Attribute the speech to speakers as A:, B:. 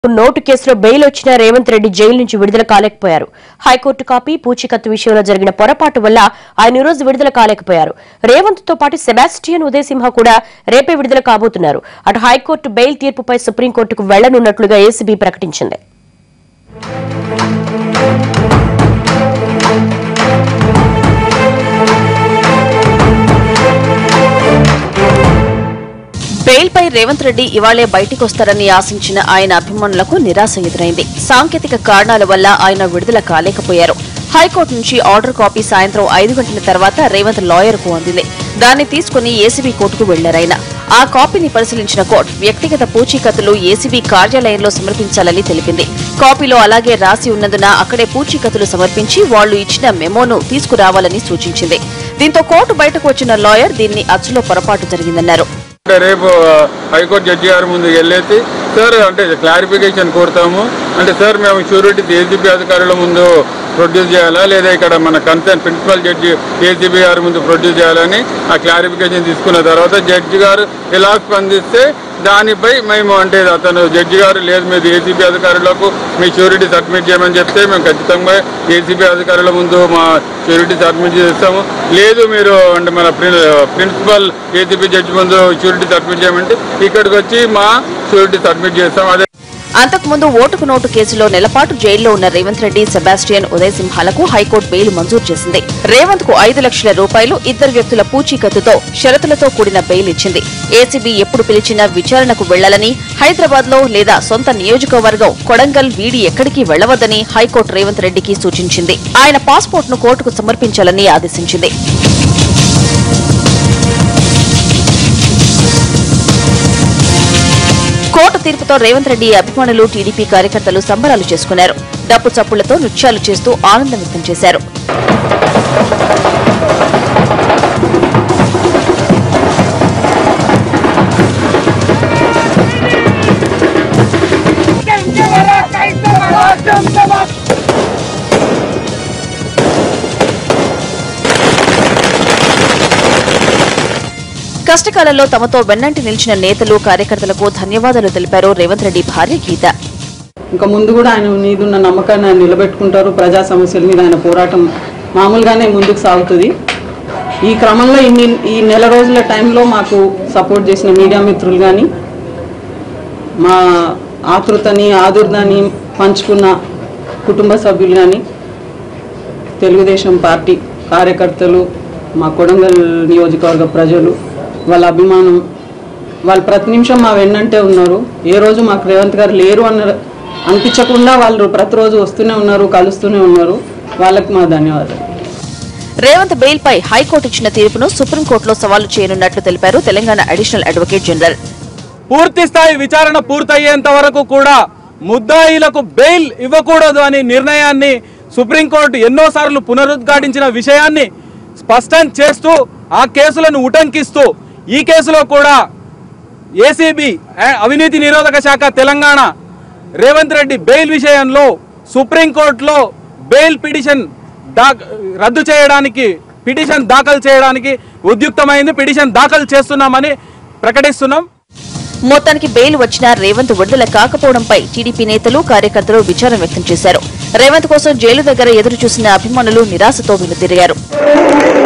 A: note కేసులో bail వచ్చిన Revanth Reddy jail నుంచి విడుదల కాలేకపోయారు హైకోర్టు కాపీ పూచికత్తు విషయంలో జరిగిన పొరపాటు వల్ల ఆయన ఈ రోజు విడుదల కాలేకపోయారు రేవంత్ తో పాటు సెబాస్టియన్ ఉదయసింహ కూడా రేపే విడుదల కాబోతున్నారు అటు హైకోర్టు బెయిల్ తీర్పుపై సుప్రీంకోర్టుకు వెళ్లనున్నట్లుగా ఏసీబీ ప్రకటించింది
B: బెయిల్ పై రేవంత్ రెడ్డి ఇవాళే బయటికి వస్తారని ఆశించిన ఆయన అభిమానులకు నిరాశ ఎదురైంది సాంకేతిక కారణాల వల్ల ఆయన విడుదల కాలేకపోయారు హైకోర్టు నుంచి ఆర్డర్ కాపీ సాయంత్రం ఐదు గంటల తర్వాత రేవంత్ లాయర్ కు అందింది దాన్ని తీసుకుని ఏసీబీ కోర్టుకు వెళ్లారాయన ఆ కాపీని పరిశీలించిన కోర్టు వ్యక్తిగత పూచీకత్తులు ఏసీబీ కార్యాలయంలో సమర్పించాలని తెలిపింది కాపీలో అలాగే రాసి ఉన్నందున అక్కడే పూచీకత్తులు సమర్పించి వాళ్లు ఇచ్చిన మెమోను తీసుకురావాలని సూచించింది దీంతో కోర్టు బయటకు వచ్చిన లాయర్ దీన్ని అచ్చులో పొరపాటు జరిగిందన్నారు
C: అంటే రేపు హైకోర్టు జడ్జి గారి ముందు వెళ్ళేసి సార్ అంటే క్లారిఫికేషన్ కోరుతాము అంటే సార్ మేము షూరిటీ ఏసీబీ అధికారుల ముందు ప్రొడ్యూస్ చేయాలా లేదా ఇక్కడ మన కన్సర్న్ ప్రిన్సిపల్ జడ్జి ఏసీబీ గారి ముందు ప్రొడ్యూస్ చేయాలని ఆ క్లారిఫికేషన్ తీసుకున్న తర్వాత జడ్జి గారు ఎలా స్పందిస్తే దానిపై మేము అంటే అతను జడ్జి గారు లేదు మీరు ఏసీబీ అధికారులకు మీ షూరిటీ సబ్మిట్ చేయమని చెప్తే మేము ఖచ్చితంగా ఏసీబీ అధికారుల ముందు మా షూరిటీ సబ్మిట్ చేస్తాము లేదు మీరు అంటే మన ప్రిన్- ప్రిన్సిపల్ ఏసీబీ జడ్జి ముందు షూరిటీ సబ్మిట్ చేయమంటే ఇక్కడికి వచ్చి మా షూరిటీ సబ్మిట్ చేస్తాం అదే
B: అంతకుముందు ఓటుకు నోటు కేసులో నెలపాటు జైల్లో ఉన్న రేవంత్ రెడ్డి సెబాస్టియన్ ఉదయ్ సింహాలకు హైకోర్టు బెయిల్ మంజూరు చేసింది రేవంత్ కు ఐదు లక్షల రూపాయలు ఇద్దరు వ్యక్తుల పూచీకత్తుతో షరతులతో కూడిన బెయిల్ ఇచ్చింది ఏసీబీ ఎప్పుడు పిలిచినా విచారణకు వెళ్లాలని హైదరాబాద్ లో లేదా సొంత నియోజకవర్గం కొడంగల్ వీడి ఎక్కడికి వెళ్లవద్దని హైకోర్టు రేవంత్ రెడ్డికి సూచించింది ఆయన పాస్పోర్ట్ ను కోర్టుకు సమర్పించాలని ఆదేశించింది కోర్టు తీర్పుతో రేవంత్ రెడ్డి అభిమానులు టీడీపీ కార్యకర్తలు సంబరాలు చేసుకున్నారు డప్పు చప్పులతో నృత్యాలు చేస్తూ ఆనందం వ్యక్తం చేశారు కష్టకాలంలో తమతో వెన్నంటి నిలిచిన నేతలు కార్యకర్తలకు ధన్యవాదాలు తెలిపారు రేవంత్ రెడ్డి భార్య గీత
D: ఇంకా ముందు కూడా ఆయన మీదున్న నమ్మకాన్ని ఆయన నిలబెట్టుకుంటారు ప్రజా సమస్యల మీద ఆయన పోరాటం మామూలుగానే ముందుకు సాగుతుంది ఈ క్రమంలో ఇన్ని ఈ నెల రోజుల టైంలో మాకు సపోర్ట్ చేసిన మీడియా మిత్రులు కానీ మా ఆతృతని ఆదుర్దాన్ని పంచుకున్న కుటుంబ సభ్యులు కానీ తెలుగుదేశం పార్టీ కార్యకర్తలు మా కొడంగల్ నియోజకవర్గ ప్రజలు వాళ్ళ అభిమానం వాళ్ళు ప్రతి నిమిషం మా వెన్నంటే ఉన్నారు ఏ రోజు మాకు రేవంత్ గారు లేరు అన్న అనిపించకుండా వాళ్ళు ప్రతిరోజు వస్తూనే ఉన్నారు కలుస్తూనే ఉన్నారు వాళ్ళకి మా ధన్యవాదాలు
B: రేవంత్ బెయిల్ పై హైకోర్టు ఇచ్చిన తీర్పును సుప్రీంకోర్టులో సవాలు చేయనున్నట్లు తెలిపారు తెలంగాణ అడిషనల్ అడ్వకేట్ జనరల్
E: పూర్తి స్థాయి విచారణ పూర్తయ్యేంత వరకు కూడా ముద్దాయిలకు బెయిల్ ఇవ్వకూడదు అనే నిర్ణయాన్ని సుప్రీంకోర్టు ఎన్నోసార్లు పునరుద్ఘాటించిన విషయాన్ని స్పష్టం చేస్తూ ఆ కేసులను ఉటంకిస్తూ ఈ కేసులో కూడా ఏసీబీ అవినీతి నిరోధక శాఖ తెలంగాణ రేవంత్ రెడ్డి బెయిల్ విషయంలో సుప్రీంకోర్టులో బెయిల్ పిటిషన్ దా రద్దు చేయడానికి పిటిషన్ దాఖలు చేయడానికి ఉద్యుక్తమైంది పిటిషన్ దాఖలు చేస్తున్నామని ప్రకటిస్తున్నాం
B: మొత్తానికి బెయిల్ వచ్చినా రేవంత్ విడుదల కాకపోవడంపై టీడీపీ నేతలు కార్యకర్తలు విచారం వ్యక్తం చేశారు రేవంత్ కోసం జైలు దగ్గర ఎదురు చూసిన అభిమానులు నిరాశతో వెనుతిరిగారు